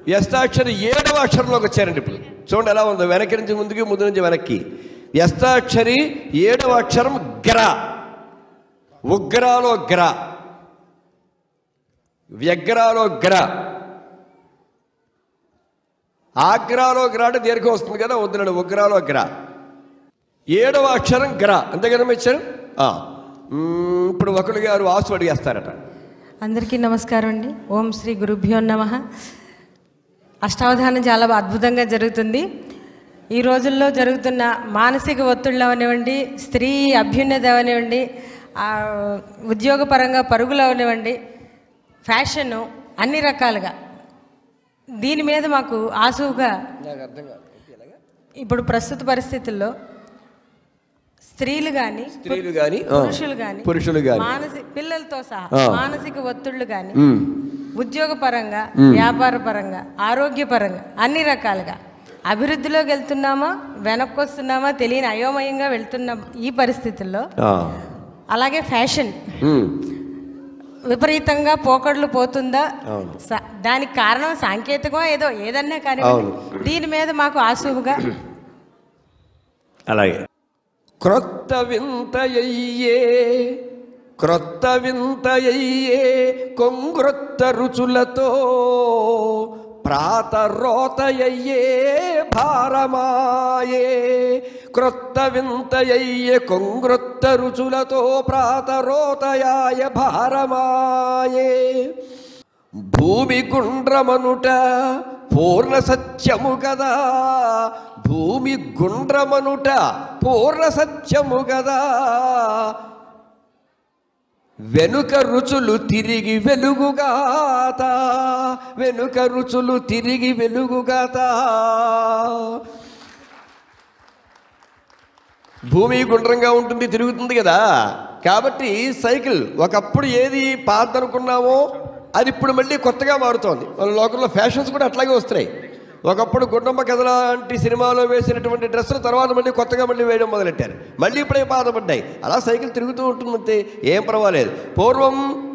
వ్యస్తాక్షరి ఏడవ అక్షరంలోకి వచ్చారండి ఇప్పుడు చూడండి ఎలా ఉందో వెనక్కి నుంచి ముందుకి ముందు నుంచి వెనక్కి వ్యస్తాక్షరి ఏడవ అక్షరం గ్ర ఉగ్రాలో గ్ర వ్యగ్రాలో గ్ర ఆగ్రాలో గ్ర అంటే దీర్ఘం వస్తుంది కదా వద్దునండి ఉగ్రాలో గ్ర ఏడవ అక్షరం గ్ర అంతే కదా ఇచ్చారు ఆ. మ్మ్, ఇప్పుడు ఒకరు గారు ఆసు అడిగేస్తారట అందరికీ నమస్కారం అండి ఓం శ్రీ గురుభ్యో నమ అష్టావధానం చాలా అద్భుతంగా జరుగుతుంది ఈ రోజుల్లో జరుగుతున్న మానసిక ఒత్తిళ్ళు అవనివ్వండి స్త్రీ అభ్యున్నతి అవనివ్వండి ఆ, ఉద్యోగపరంగా పరుగులు అవనివ్వండి ఫ్యాషన్ అన్ని రకాలుగా దీని మీద మాకు ఆసువుగా ఇప్పుడు ప్రస్తుత పరిస్థితుల్లో స్త్రీలు కానీ స్త్రీలు కానీ పురుషులు కానీ పురుషులు కానీ మానసిక పిల్లలతో సహా ఆ. మానసిక ఒత్తిళ్లు కానీ ఉద్యోగ పరంగా వ్యాపార పరంగా ఆరోగ్య పరంగా అన్ని రకాలుగా అభివృద్ధిలోకి వెళ్తున్నామా వెనక్కి వస్తున్నామా తెలియని అయోమయంగా వెళ్తున్న ఈ పరిస్థితుల్లో అలాగే ఫ్యాషన్ విపరీతంగా పోకడలు పోతుందా స- దానికి కారణం సాంకేతికమో ఏదో ఏదన్నా కానీ దీని మీద మాకు ఆసువుగా అలాగే క్రొత్త వింతయ్యే క్రొత్త వింతయ్యే కొంగ్రొత్త రుచులతో ప్రాతరోతయ్యే భారమాయే క్రొత్త వింతయ్యే కొంగ్రొత్త రుచులతో ప్రాతరోతయాయ భారమాయే భూమి గుండ్రమనుట పూర్ణ సత్యము కదా భూమి గుండ్రమనుట పూర్ణ సత్యము కదా వెనుక రుచులు తిరిగి వెలుగుగాత వెనుక రుచులు తిరిగి వెలుగుగాత భూమి గుండ్రంగా ఉంటుంది తిరుగుతుంది కదా కాబట్టి సైకిల్ ఒకప్పుడు ఏది పాత అనుకున్నామో అది ఇప్పుడు మళ్ళీ కొత్తగా మారుతోంది మన లోకంలో ఫ్యాషన్స్ కూడా అట్లాగే వస్తున్నాయి ఒకప్పుడు గుండమ్మ కథ లాంటి సినిమాలో వేసినటువంటి డ్రెస్సులు తర్వాత మళ్ళీ కొత్తగా మళ్ళీ వేయడం మొదలెట్టారు మళ్ళీ ఇప్పుడే పాతపడ్డాయి అలా సైకిల్ తిరుగుతూ ఉంటుంది అంతే ఏం పర్వాలేదు పూర్వం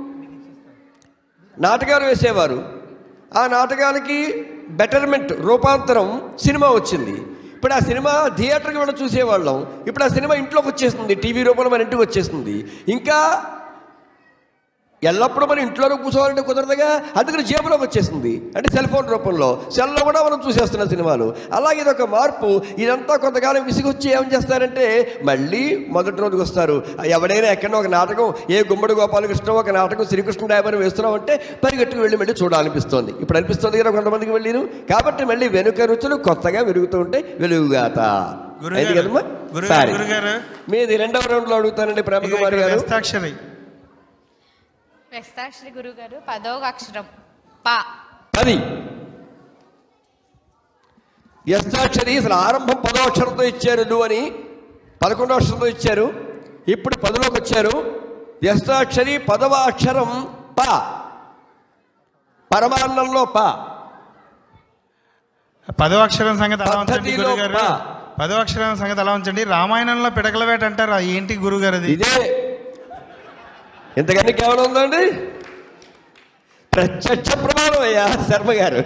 నాటకాలు వేసేవారు ఆ నాటకాలకి బెటర్మెంట్ రూపాంతరం సినిమా వచ్చింది ఇప్పుడు ఆ సినిమా థియేటర్కి వెళ్ళి చూసేవాళ్ళం ఇప్పుడు ఆ సినిమా ఇంట్లోకి వచ్చేస్తుంది టీవీ రూపంలో మన ఇంటికి వచ్చేస్తుంది ఇంకా ఎల్లప్పుడూ మనం ఇంట్లోనే కూర్చోవాలంటే కుదరదుగా అందుకని జేబులోకి వచ్చేసింది అంటే సెల్ ఫోన్ రూపంలో సెల్లో కూడా మనం చూసేస్తున్న సినిమాలు అలాగే ఇదొక మార్పు ఇదంతా కొంతకాలం విసిగొచ్చి ఏం చేస్తారంటే మళ్ళీ మొదటి రోజుకి వస్తారు ఎవడైనా ఎక్కడో ఒక నాటకం ఏ గుమ్మడి గోపాలకృష్ణ ఒక నాటకం శ్రీకృష్ణ డాబర్ వేస్తున్నామంటే పరిగెట్టుకు వెళ్ళి మళ్ళీ చూడాలనిపిస్తోంది ఇప్పుడు అనిపిస్తుంది కదా కొంతమందికి వెళ్ళిను కాబట్టి మళ్ళీ వెనుక రుచులు కొత్తగా వెలుగుతూ ఉంటే వెలుగుగాత గురుగారు, అయింది కదమ్మా గురుగారు, సరే. గురుగారు. మీది రెండవ రౌండ్లో అడుగుతానండి ప్రేమకుమారి గారు వ్యస్తాక్షరి వ్యస్తాక్షరి గురువు గారు పదవ అక్షరం పా పది యస్తాక్షరి అసలు ఆరంభం పదో అక్షరంతో ఇచ్చారు నువ్వు అని పదకొండో అక్షరంతో ఇచ్చారు ఇప్పుడు పదిలోకి వచ్చారు యస్తాక్షరి పదవ అక్షరం ప పరమాన్నంలో ప పదో అక్షరం సంగతి అలా ఉంచండి పద్ధతిలో గురుగారు పా. పదో అక్షరం సంగతి అలా ఉంచండి రామాయణంలో పిడకల వేట అంటారు ఆ ఏంటి గురుగారు అది ఇదే ఇంతకన్నా కేవలం ఉందండి ప్రత్యక్ష ప్రమాణం అయ్యా శర్మ గారు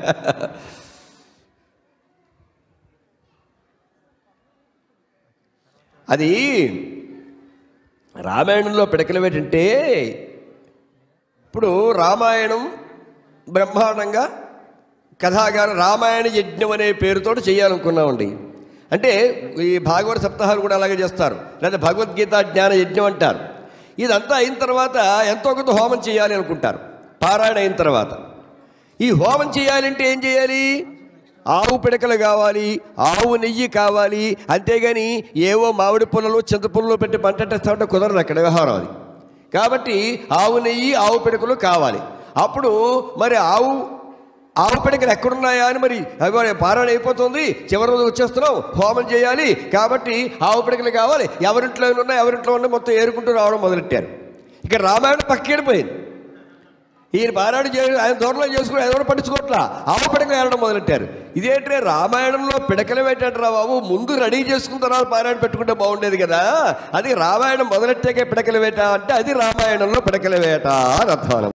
అది రామాయణంలో పిడకలు ఏంటంటే ఇప్పుడు రామాయణం బ్రహ్మాండంగా కథాగారం రామాయణ యజ్ఞం అనే పేరుతో చేయాలనుకున్నామండి అంటే ఈ భాగవత సప్తాహాలు కూడా అలాగే చేస్తారు లేదా భగవద్గీత జ్ఞాన యజ్ఞం అంటారు ఇదంతా అయిన తర్వాత ఎంతో కొంత హోమం చేయాలి అనుకుంటారు పారాయణ అయిన తర్వాత ఈ హోమం చేయాలంటే ఏం చేయాలి ఆవు పిడకలు కావాలి ఆవు నెయ్యి కావాలి అంతేగాని ఏవో మామిడి పుల్లలు చింత పుల్లలు పెట్టి పంటేస్తా ఉంటే కుదరదు అక్కడ వ్యవహారం అది కాబట్టి ఆవు నెయ్యి ఆవు పిడకలు కావాలి అప్పుడు మరి ఆవు ఆవు పిడకలు ఎక్కడున్నాయా అని మరి అవి పారాయణ అయిపోతుంది చివరి రోజు వచ్చేస్తున్నాం హోమం చేయాలి కాబట్టి ఆవు పిడకలు కావాలి ఎవరింట్లో ఉన్నాయి ఎవరింట్లో ఉన్నాయి మొత్తం ఏరుకుంటూ రావడం మొదలెట్టారు ఇక రామాయణం పక్కేడిపోయింది ఈయన పారాయణ చే ఆయన దూరంలో చేసుకుని ఎవరు పట్టించుకోవట్లా ఆవు పిడకలు ఏరడం మొదలెట్టారు ఇదేంటే రామాయణంలో పిడకలు పెట్టాడు బాబు ముందు రెడీ చేసుకున్న తర్వాత పారాయణ పెట్టుకుంటే బాగుండేది కదా అది రామాయణం మొదలెట్టాకే పిడకల వేట అంటే అది రామాయణంలో పిడకల వేట అని అర్థం